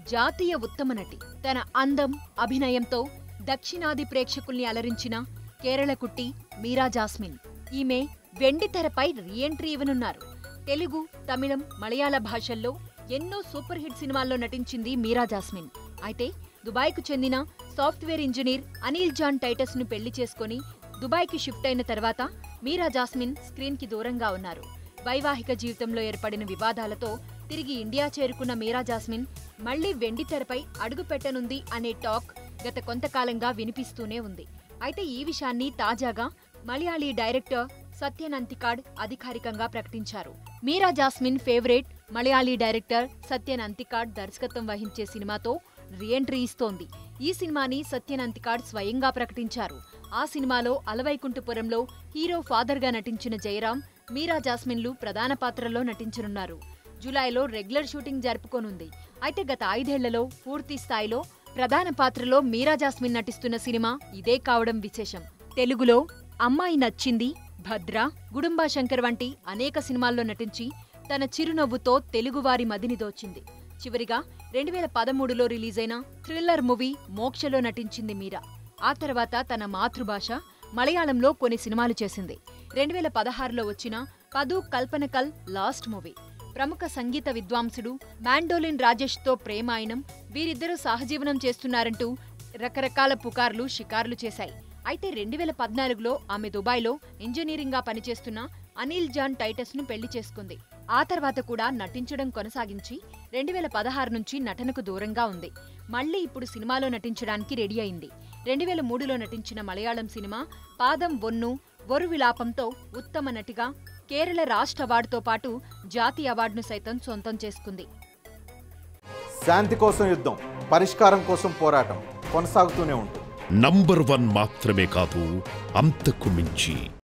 జాతీయ ఉత్తమ నటి తన అందం అభినయంతో దక్షిణాది ప్రేక్షకుల్ని అలరించిన కేరళ కుట్టి మీరా జాస్మిన్ ఈమె వెండి తెరపై రీఎంట్రీ ఇవ్వనున్నారు తెలుగు తమిళం మలయాళ భాషల్లో ఎన్నో సూపర్ హిట్ సినిమాల్లో నటించింది మీరా జాస్మిన్ అయితే దుబాయ్కు చెందిన సాఫ్ట్వేర్ ఇంజనీర్ అనిల్ జాన్ టైటస్ ను పెళ్లి చేసుకుని దుబాయ్కి షిఫ్ట్ అయిన తర్వాత మీరా జాస్మిన్ స్క్రీన్ కి దూరంగా ఉన్నారు వైవాహిక జీవితంలో ఏర్పడిన వివాదాలతో తిరిగి ఇండియా చేరుకున్న మీరా జాస్మిన్ మళ్లీ వెండి తెరపై అడుగు పెట్టనుంది అనే టాక్ గత కొంతకాలంగా వినిపిస్తూనే ఉంది అయితే ఈ విషయాన్ని తాజాగా మలయాళీ డైరెక్టర్ సత్యన్ అంతికాడ్ అధికారికంగా ప్రకటించారు మీరా జాస్మిన్ ఫేవరెట్ మలయాళీ డైరెక్టర్ సత్యన్ అంతికాడ్ దర్శకత్వం వహించే సినిమాతో రీఎంట్రీ ఇస్తోంది ఈ సినిమాని సత్యన్ అంతికాడ్ స్వయంగా ప్రకటించారు ఆ సినిమాలో అలవైకుంఠపురంలో హీరో ఫాదర్గా నటించిన జయరాం మీరా జాస్మిన్లు ప్రధాన పాత్రల్లో నటించనున్నారు జూలైలో రెగ్యులర్ షూటింగ్ జరుపుకోనుంది అయితే గత ఐదేళ్లలో పూర్తి స్థాయిలో ప్రధాన పాత్రలో మీరా జాస్మిన్ నటిస్తున్న సినిమా ఇదే కావడం విశేషం తెలుగులో అమ్మాయి నచ్చింది భద్ర గుడుంబా శంకర్ వంటి అనేక సినిమాల్లో నటించి తన చిరునవ్వుతో తెలుగువారి మదిని దోచింది చివరిగా రెండు వేల పదమూడులో రిలీజైన థ్రిల్లర్ మూవీ మోక్షలో నటించింది మీరా ఆ తర్వాత తన మాతృభాష మలయాళంలో కొన్ని సినిమాలు చేసింది రెండు వేల పదహారులో వచ్చిన పదు కల్పనకల్ లాస్ట్ మూవీ ప్రముఖ సంగీత విద్వాంసుడు మాండోలిన్ రాజేష్తో ప్రేమాయణం వీరిద్దరూ సహజీవనం చేస్తున్నారంటూ రకరకాల పుకార్లు షికార్లు చేశాయి అయితే రెండు వేల పద్నాలుగులో ఆమె దుబాయ్లో ఇంజనీరింగ్గా పనిచేస్తున్న అనిల్ జాన్ టైటస్ ను పెళ్లి చేసుకుంది ఆ తర్వాత కూడా నటించడం కొనసాగించి రెండు వేల పదహారు నుంచి నటనకు దూరంగా ఉంది మళ్లీ ఇప్పుడు సినిమాలో నటించడానికి రెడీ అయింది రెండు వేల మూడులో నటించిన మలయాళం సినిమా పాదం వొన్ను వరు విలాపంతో ఉత్తమ నటిగా కేరళ రాష్ట్ర అవార్డుతో పాటు జాతీయ అవార్డును సైతం సొంతం చేసుకుంది శాంతి కోసం యుద్ధం పరిష్కారం కోసం పోరాటం కొనసాగుతూనే ఉంటుంది నంబర్ వన్ మాత్రమే కాదు అంతకు మించి